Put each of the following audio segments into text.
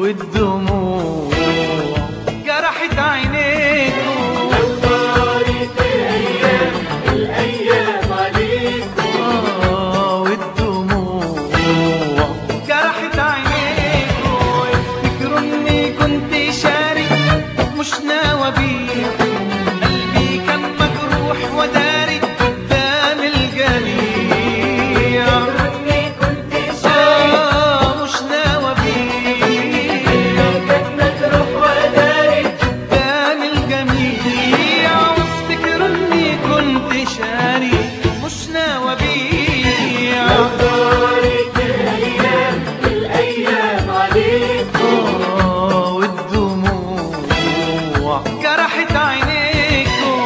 والدموع جرحت عينيكم دارت الأيام الأيام عليكم آه والدموع جرحت عينيكم افتكروا اني كنت شاري مش ناوى بيكم قلبي كان مجروح وداري قدام الجميع إني كنت شايف آه مش ناوى بيكم كان مجروح وداري قدام الجميع وافتكروا اني كنت شاري مش ناوى بيع دارت الأيام الأيام عليكم آه والدموع جرحت عينيكم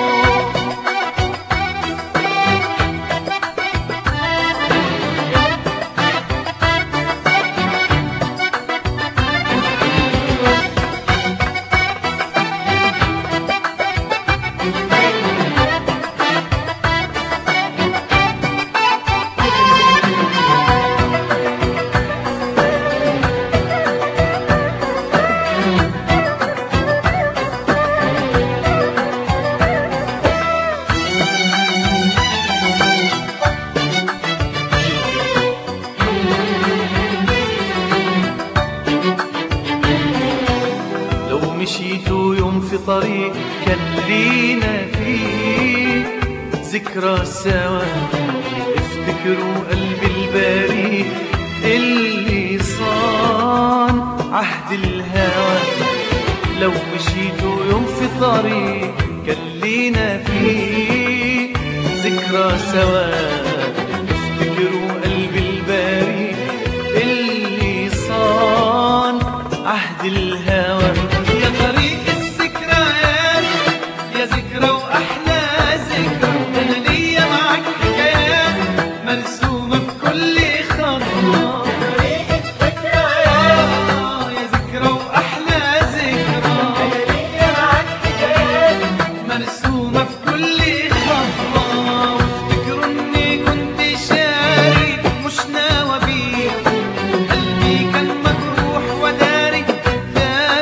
لو مشيتوا يوم في طريق كان لينا فيه ذكرى سوا افتكروا قلبي البريء اللي صان عهد الهوى لو مشيتوا يوم في طريق كان لينا فيه ذكرى سوا افتكروا قلبي البريء اللي صان عهد الهوى يا طريق الذكريات يا ذكرى واحلى ذكرى انا ليا معاك حكايات مرسومه في كل خطوه طريق الذكريات آه، يا ذكرى واحلى ذكرى ليا معاك حكايات مرسومة في كل خطوة وافتكروا اني كنت شاري مش ناوى بيكم قلبي كان مجروح وداري قدام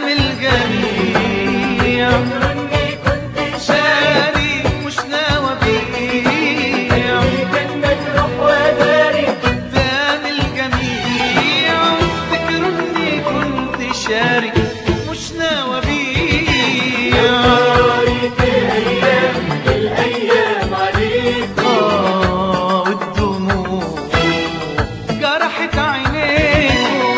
الجميع إني كنت شاري مش ناوى بيع شايف كان مجروح وداري قدام الجميع وافتكروا اني كنت شاري مش ناوى بيع دارت الأيام الأيام عليكم آه والدموع جرحت عينيكم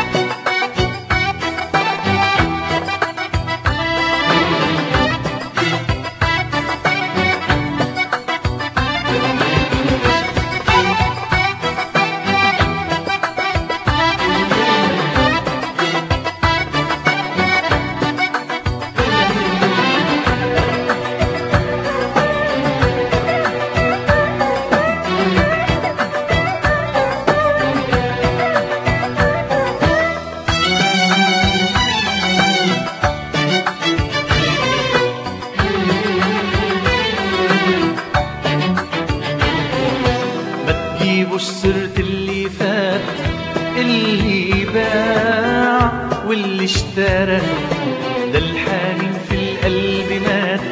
ما تجيبوش سيرة اللي فات اللي باع واللي اشترى ده الحنين في القلب مات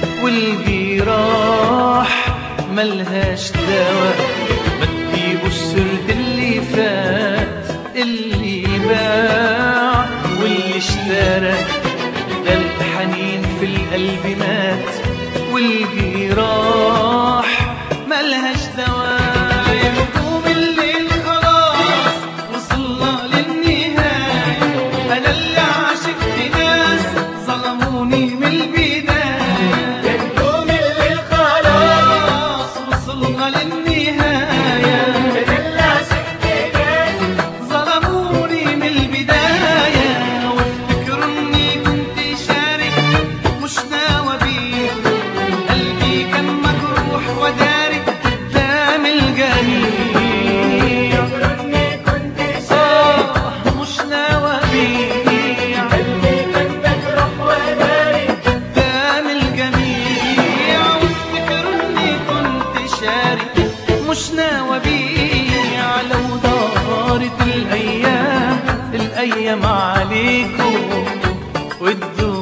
والجراح ملهاش دواء ما تجيبوش سيرة اللي فات اللي باع واللي اشترى ده الحنين في القلب مات والجراح ملهاش دواء يهدوم الليل خلاص وصلنا للنهاية أنا اللي عشقت ناس ظلموني من البداية يوم اللي خلاص خلاص وصلنا للنهاية بدل عشقت ناس ظلموني من البداية وافتكروا اني كنت شارك مش ناوى بيكم قلبي كان مجروح وداري قدام الجميع إني كنت شايف آه مش ناوى بيع قلبي كان مجروح وداري قدام الجميع وافتكروا اني كنت شاري مش ناوى بيع لو دارت الايام الأيام عليكم والدنيا